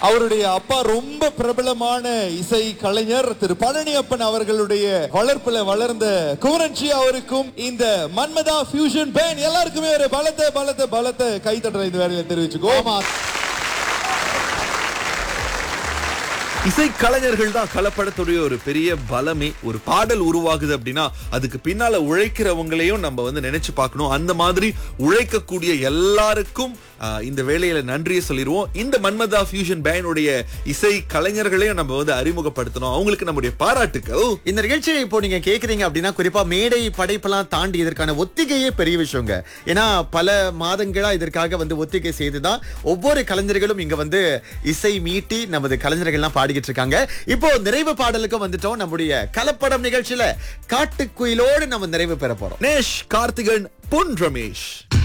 அவருடைய அப்பா ரொம்ப பிரபலமான இசை கலைஞர் திரு பழனியப்பன் அவர்களுடைய வளர்ப்புல வளர்ந்த குமரன்சி அவருக்கும் இந்த மன்மதா ஃபியூஷன் பேன் எல்லாருக்குமே ஒரு பலத்த பலத்த பலத்த கைத்தட்டல் இந்த வேலையில தெரிவிச்சுக்கோ இசை கலைஞர்கள் தான் கலப்படத்துடைய ஒரு பெரிய பலமே ஒரு பாடல் உருவாகுது அப்படின்னா அதுக்கு பின்னால உழைக்கிறவங்களையும் நம்ம வந்து நினைச்சு பார்க்கணும் அந்த மாதிரி உழைக்கக்கூடிய எல்லாருக்கும் ஆஹ், இந்த வேலையில நன்றியை சொல்லிடுவோம் இந்த மன்மதா ஃபியூஷன் பேனுடைய இசை கலைஞர்களையும் நம்ம வந்து அறிமுகப்படுத்தணும் அவங்களுக்கு நம்முடைய பாராட்டுக்கள் இந்த நிகழ்ச்சியை இப்போ நீங்க கேக்குறீங்க அப்படின்னா குறிப்பா மேடை படைப்பெல்லாம் தாண்டி இதற்கான ஒத்திகையே பெரிய விஷயங்க ஏன்னா பல மாதங்களா இதற்காக வந்து ஒத்திகை செய்துதான் ஒவ்வொரு கலைஞர்களும் இங்க வந்து இசை மீட்டி நமது கலைஞர்கள்லாம் பாடிக்கிட்டு இருக்காங்க இப்போ நிறைவு பாடலுக்கும் வந்துட்டோம் நம்முடைய கலப்படம் நிகழ்ச்சியில காட்டுக்குயிலோடு நம்ம நிறைவு பெற போறோம் நேஷ் கார்த்திகன் பொன் ரமேஷ்